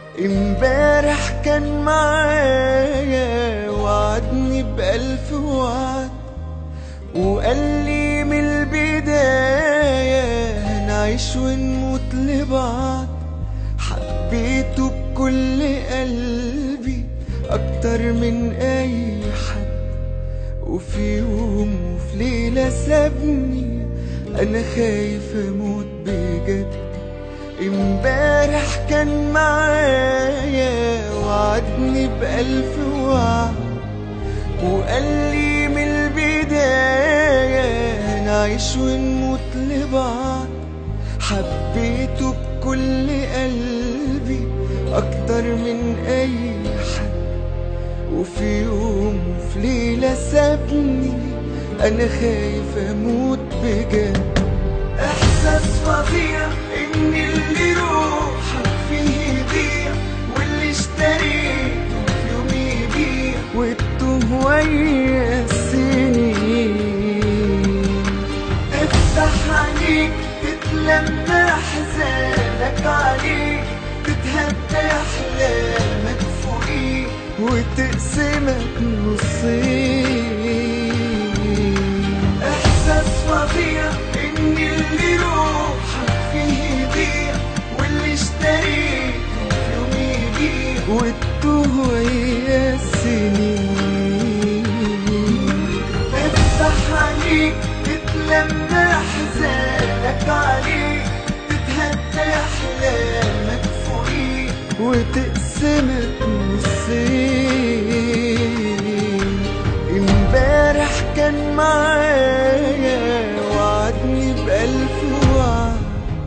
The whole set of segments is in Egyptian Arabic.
امبارح كان معايا وعدني بألف وعد وقال لي من البداية هنعيش ونموت لبعض حبيته بكل قلبي أكتر من أي حد وفي يوم وفي ليلة سابني أنا خايف أموت بجد امبارح كان معايا وعدني بألف وعد وقال لي من البداية هنعيش ونموت لبعض حبيته بكل قلبي أكتر من أي حد وفي يوم وفي ليلة سابني أنا خايف أموت بجد إحساس فظيع إن اللي روحك فيه يضيع واللي اشتريته في يوم يبيع والتوه ويا السنين افتح عينيك تتلمى حزانك عليك تتهدى احلامك فوقيك وتقسمك نصين احساس فظيع ان اللي روحك فيه يضيع واللي اشتريته في يوم يبيع والتوه ويا السنين افتح عينيك تتلمى حزانك عليك تتهدى احلامك فوقيك وتقسمك نصين امبارح كان معايا وعدني بألف وعد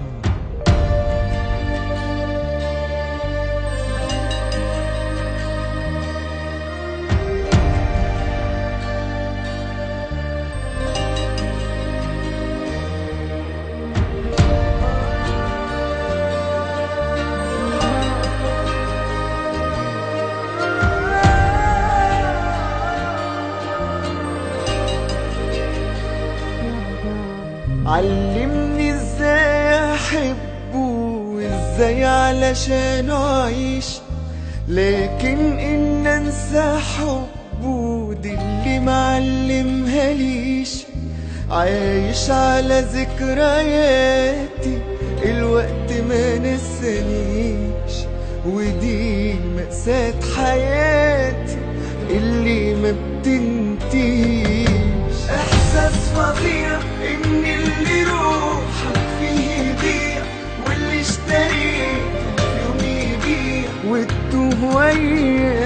علمني ازاي احبه وازاي علشان اعيش لكن ان انسى حبه دي اللي معلمها ليش عايش على ذكرياتي الوقت ما نسانيش ودي مأساة حياتي اللي ما بتنتهيش احساس فظيع ان اللي روحك فيه يضيع واللي اشتريته في يوم يبيع والتوه ويا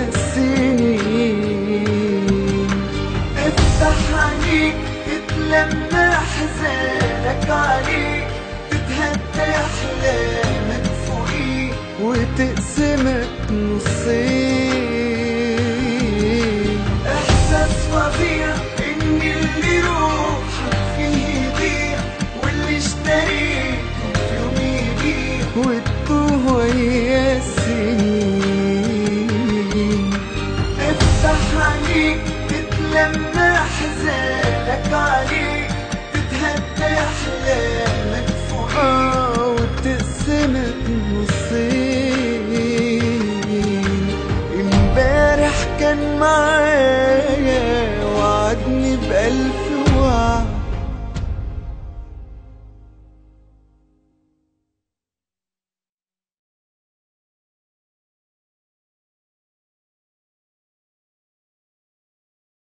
السنين افتح عينيك تتلمى حزانك عليك تتهدى احلامك فوقيك وتقسمك نصين احساس فظيع ان اللي روحك فيه يضيع واللي اشتريته في يوم يبيع والتوه ويا السنين افتح عينيك تتلمى حزانك عليك تتهدى احلامك فوقيك اه وتقسمك نصين امبارح كان معايا